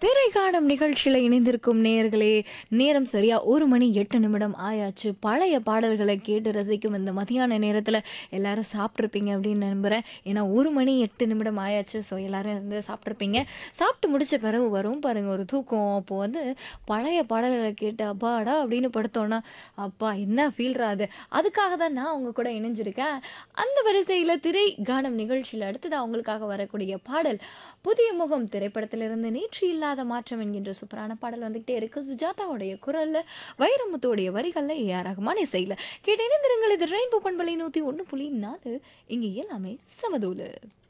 திரை காணும் நிகழ்ச்சியில் இணைந்திருக்கும் நேயர்களே நேரம் சரியா ஒரு மணி எட்டு நிமிடம் ஆயாச்சு பழைய பாடல்களை கேட்டு ரசிக்கும் இந்த மதியான நேரத்தில் எல்லாரும் சாப்பிட்ருப்பீங்க அப்படின்னு நம்புகிறேன் ஏன்னா ஒரு மணி எட்டு நிமிடம் ஆயாச்சு ஸோ எல்லாரும் வந்து சாப்பிட்ருப்பீங்க சாப்பிட்டு முடிச்ச பிறகு வரும் பாருங்க ஒரு தூக்கம் அப்போ வந்து பழைய பாடல்களை கேட்டு அப்பாடா அப்படின்னு படுத்தோன்னா அப்பா என்ன ஃபீல்ரா அது அதுக்காக தான் நான் உங்க கூட இணைஞ்சிருக்கேன் அந்த வரிசையில் திரை கானம் நிகழ்ச்சியில் அடுத்தது அவங்களுக்காக வரக்கூடிய பாடல் புதிய முகம் திரைப்படத்திலிருந்து நேற்று இல்லாத மாற்றம் என்கின்ற சூப்பரான பாடல் வந்துகிட்டே இருக்கு சுஜாதாவுடைய குரல்ல வைரமுத்துடைய வரிகள்ல ஏ ஆர் ரஹ்மான் இசையில் கேட்டு இணைந்திருங்கள் இது ரெயின்போ பண்பலை நூற்றி ஒன்று புள்ளி நாலு இங்கே எல்லாமே சமதூலு